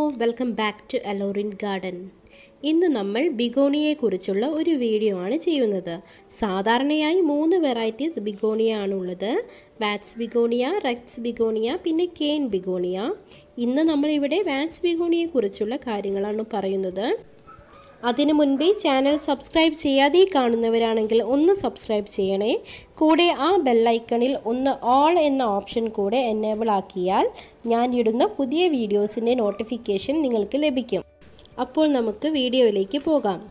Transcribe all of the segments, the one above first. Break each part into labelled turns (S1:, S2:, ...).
S1: welcome back to അലോറിൻ garden ഇന്ന് നമ്മൾ ബിഗോണിയെക്കുറിച്ചുള്ള ഒരു വീഡിയോ ആണ് ചെയ്യുന്നത് സാധാരണയായി മൂന്ന് വെറൈറ്റീസ് ബിഗോണിയ ആണുള്ളത് വാറ്റ്സ് ബിഗോണിയ റെക്സ് ബിഗോണിയ പിന്നെ കെയിൻ ബിഗോണിയ ഇന്ന് നമ്മളിവിടെ വാറ്റ്സ് ബിഗോണിയെക്കുറിച്ചുള്ള കാര്യങ്ങളാണ് പറയുന്നത് അതിനു മുൻപേ ചാനൽ സബ്സ്ക്രൈബ് ചെയ്യാതെ കാണുന്നവരാണെങ്കിൽ ഒന്ന് സബ്സ്ക്രൈബ് ചെയ്യണേ കൂടെ ആ ബെല്ലൈക്കണിൽ ഒന്ന് ഓൾ എന്ന ഓപ്ഷൻ കൂടെ എനേബിൾ ആക്കിയാൽ ഞാൻ ഇടുന്ന പുതിയ വീഡിയോസിൻ്റെ നോട്ടിഫിക്കേഷൻ നിങ്ങൾക്ക് ലഭിക്കും അപ്പോൾ നമുക്ക് വീഡിയോയിലേക്ക് പോകാം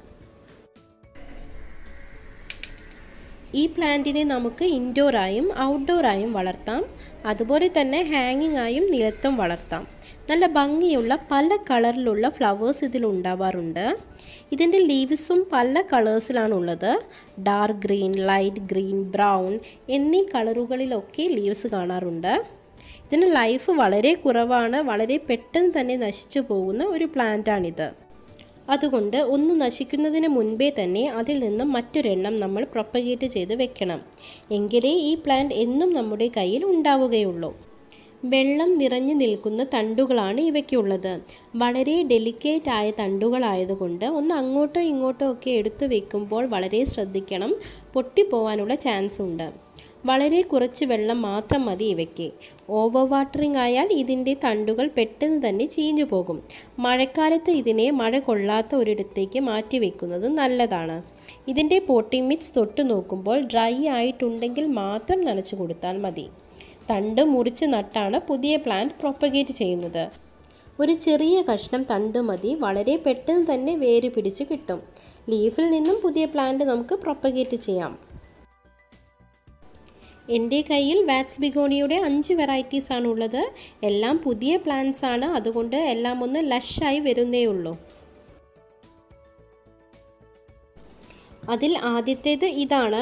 S1: ഈ പ്ലാന്റിനെ നമുക്ക് ഇൻഡോറായും ഔട്ട്ഡോറായും വളർത്താം അതുപോലെ തന്നെ ഹാങ്ങിങ് ആയും നിലത്തും വളർത്താം നല്ല ഭംഗിയുള്ള പല കളറിലുള്ള ഫ്ലവേഴ്സ് ഇതിൽ ഉണ്ടാവാറുണ്ട് ഇതിൻ്റെ ലീവ്സും പല കളേഴ്സിലാണുള്ളത് dark green light green brown എന്നീ കളറുകളിലൊക്കെ ലീവ്സ് കാണാറുണ്ട് ഇതിന് ലൈഫ് വളരെ കുറവാണ് വളരെ പെട്ടെന്ന് തന്നെ നശിച്ചു പോകുന്ന ഒരു പ്ലാന്റാണിത് അതുകൊണ്ട് ഒന്ന് നശിക്കുന്നതിന് മുൻപേ തന്നെ അതിൽ നിന്നും മറ്റൊരെണ്ണം നമ്മൾ പ്രൊപ്പഗേറ്റ് ചെയ്ത് വെക്കണം എങ്കിലേ ഈ പ്ലാന്റ് എന്നും നമ്മുടെ കയ്യിൽ ഉണ്ടാവുകയുള്ളൂ വെള്ളം നിറഞ്ഞു നിൽക്കുന്ന തണ്ടുകളാണ് ഇവയ്ക്കുള്ളത് വളരെ ഡെലിക്കേറ്റ് ആയ തണ്ടുകളായതുകൊണ്ട് ഒന്ന് അങ്ങോട്ടോ ഇങ്ങോട്ടോ ഒക്കെ എടുത്തു വെക്കുമ്പോൾ വളരെ ശ്രദ്ധിക്കണം പൊട്ടിപ്പോവാനുള്ള ചാൻസ് ഉണ്ട് വളരെ കുറച്ച് വെള്ളം മാത്രം മതി ഇവയ്ക്ക് ഓവർ വാട്ടറിംഗ് ആയാൽ ഇതിൻ്റെ തണ്ടുകൾ പെട്ടെന്ന് തന്നെ ചീഞ്ഞു പോകും മഴക്കാലത്ത് ഇതിനെ മഴ കൊള്ളാത്ത ഒരിടത്തേക്ക് മാറ്റി വെക്കുന്നത് നല്ലതാണ് ഇതിൻ്റെ പോട്ടി മിക്സ് തൊട്ട് നോക്കുമ്പോൾ ഡ്രൈ ആയിട്ടുണ്ടെങ്കിൽ മാത്രം നനച്ചു കൊടുത്താൽ മതി തണ്ട് മുറിച്ച് നട്ടാണ് പുതിയ പ്ലാന്റ് പ്രൊപ്പഗേറ്റ് ചെയ്യുന്നത് ഒരു ചെറിയ കഷ്ണം തണ്ട് മതി വളരെ പെട്ടെന്ന് തന്നെ വേര് പിടിച്ച് കിട്ടും ലീഫിൽ നിന്നും പുതിയ പ്ലാന്റ് നമുക്ക് പ്രൊപ്പഗേറ്റ് ചെയ്യാം എൻ്റെ കയ്യിൽ വാറ്റ്സ് ബിഗോണിയുടെ അഞ്ച് വെറൈറ്റീസ് ആണ് ഉള്ളത് എല്ലാം പുതിയ പ്ലാന്റ്സ് ആണ് അതുകൊണ്ട് എല്ലാം ഒന്ന് ലഷായി വരുന്നേ ഉള്ളൂ അതിൽ ആദ്യത്തേത് ഇതാണ്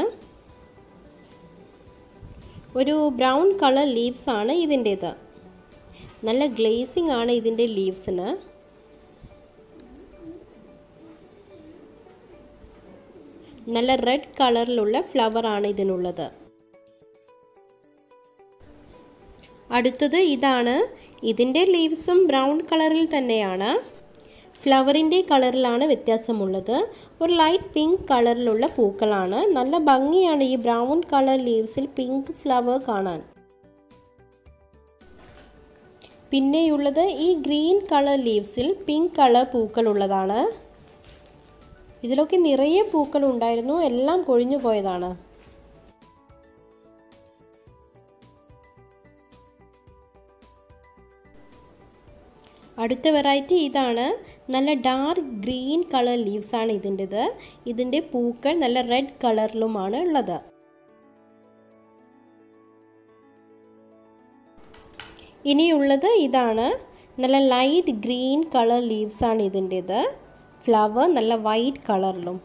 S1: ഒരു ബ്രൗൺ കളർ ലീവ്സ് ആണ് ഇതിൻ്റേത് നല്ല ഗ്ലേസിംഗ് ആണ് ഇതിൻ്റെ ലീവ്സിന് നല്ല റെഡ് കളറിലുള്ള ഫ്ലവർ ആണ് ഇതിനുള്ളത് അടുത്തത് ഇതാണ് ഇതിൻ്റെ ലീവ്സും ബ്രൗൺ കളറിൽ തന്നെയാണ് ഫ്ലവറിൻ്റെ കളറിലാണ് വ്യത്യാസമുള്ളത് ഒരു ലൈറ്റ് പിങ്ക് കളറിലുള്ള പൂക്കളാണ് നല്ല ഭംഗിയാണ് ഈ ബ്രൗൺ കളർ ലീവ്സിൽ പിങ്ക് ഫ്ലവർ കാണാൻ പിന്നെയുള്ളത് ഈ ഗ്രീൻ കളർ ലീവ്സിൽ പിങ്ക് കളർ പൂക്കൾ ഉള്ളതാണ് ഇതിലൊക്കെ നിറയെ പൂക്കൾ ഉണ്ടായിരുന്നു എല്ലാം കൊഴിഞ്ഞു പോയതാണ് അടുത്ത വെറൈറ്റി ഇതാണ് നല്ല ഡാർക്ക് ഗ്രീൻ കളർ ലീവ്സ് ആണ് ഇതിൻ്റെത് ഇതിൻ്റെ പൂക്കൾ നല്ല റെഡ് കളറിലുമാണ് ഉള്ളത് ഇനിയുള്ളത് ഇതാണ് നല്ല ലൈറ്റ് ഗ്രീൻ കളർ ലീവ്സ് ആണ് ഇതിൻ്റെത് ഫ്ലവർ നല്ല വൈറ്റ് കളറിലും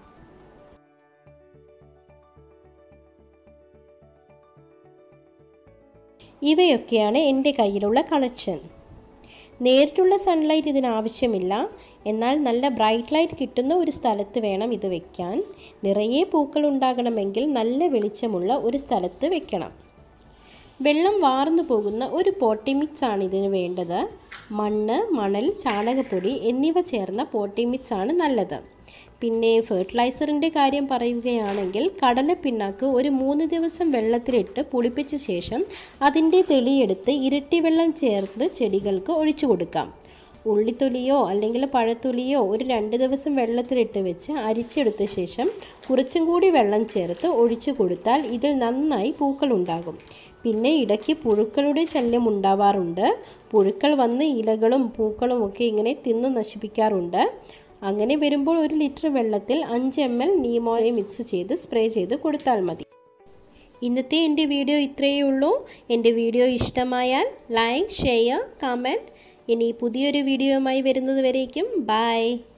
S1: ഇവയൊക്കെയാണ് എൻ്റെ കയ്യിലുള്ള കളക്ഷൻ നേരിട്ടുള്ള സൺലൈറ്റ് ഇതിന് ആവശ്യമില്ല എന്നാൽ നല്ല ബ്രൈറ്റ് ലൈറ്റ് കിട്ടുന്ന ഒരു സ്ഥലത്ത് വേണം ഇത് വെക്കാൻ നിറയെ പൂക്കൾ ഉണ്ടാകണമെങ്കിൽ നല്ല വെളിച്ചമുള്ള ഒരു സ്ഥലത്ത് വെക്കണം വെള്ളം വാർന്നു പോകുന്ന ഒരു പോട്ടി മിക്സ് ആണ് ഇതിന് വേണ്ടത് മണ്ണ് മണൽ ചാണകപ്പൊടി എന്നിവ ചേർന്ന പോട്ടി മിക്സ് ആണ് നല്ലത് പിന്നെ ഫെർട്ടിലൈസറിൻ്റെ കാര്യം പറയുകയാണെങ്കിൽ കടലപ്പിണ്ണാക്ക് ഒരു മൂന്ന് ദിവസം വെള്ളത്തിലിട്ട് പുളിപ്പിച്ച ശേഷം അതിൻ്റെ തെളിയെടുത്ത് ഇരട്ടി വെള്ളം ചേർത്ത് ചെടികൾക്ക് ഒഴിച്ചു കൊടുക്കാം ഉള്ളിത്തൊലിയോ അല്ലെങ്കിൽ പഴത്തൊലിയോ ഒരു രണ്ട് ദിവസം വെള്ളത്തിലിട്ട് വെച്ച് അരിച്ചെടുത്ത ശേഷം കുറച്ചും കൂടി വെള്ളം ചേർത്ത് ഒഴിച്ചു കൊടുത്താൽ ഇതിൽ നന്നായി പൂക്കൾ ഉണ്ടാകും പിന്നെ ഇടയ്ക്ക് പുഴുക്കളുടെ ശല്യം ഉണ്ടാവാറുണ്ട് പുഴുക്കൾ വന്ന് ഇലകളും പൂക്കളും ഒക്കെ ഇങ്ങനെ തിന്ന് നശിപ്പിക്കാറുണ്ട് അങ്ങനെ വരുമ്പോൾ ഒരു ലിറ്റർ വെള്ളത്തിൽ അഞ്ച് എം എൽ നീമോയെ മിക്സ് ചെയ്ത് സ്പ്രേ ചെയ്ത് കൊടുത്താൽ മതി ഇന്നത്തെ എൻ്റെ വീഡിയോ ഇത്രയേ ഉള്ളൂ എൻ്റെ വീഡിയോ ഇഷ്ടമായാൽ ലൈക്ക് ഷെയർ കമൻറ്റ് ഇനി പുതിയൊരു വീഡിയോയുമായി വരുന്നത് വരേക്കും ബൈ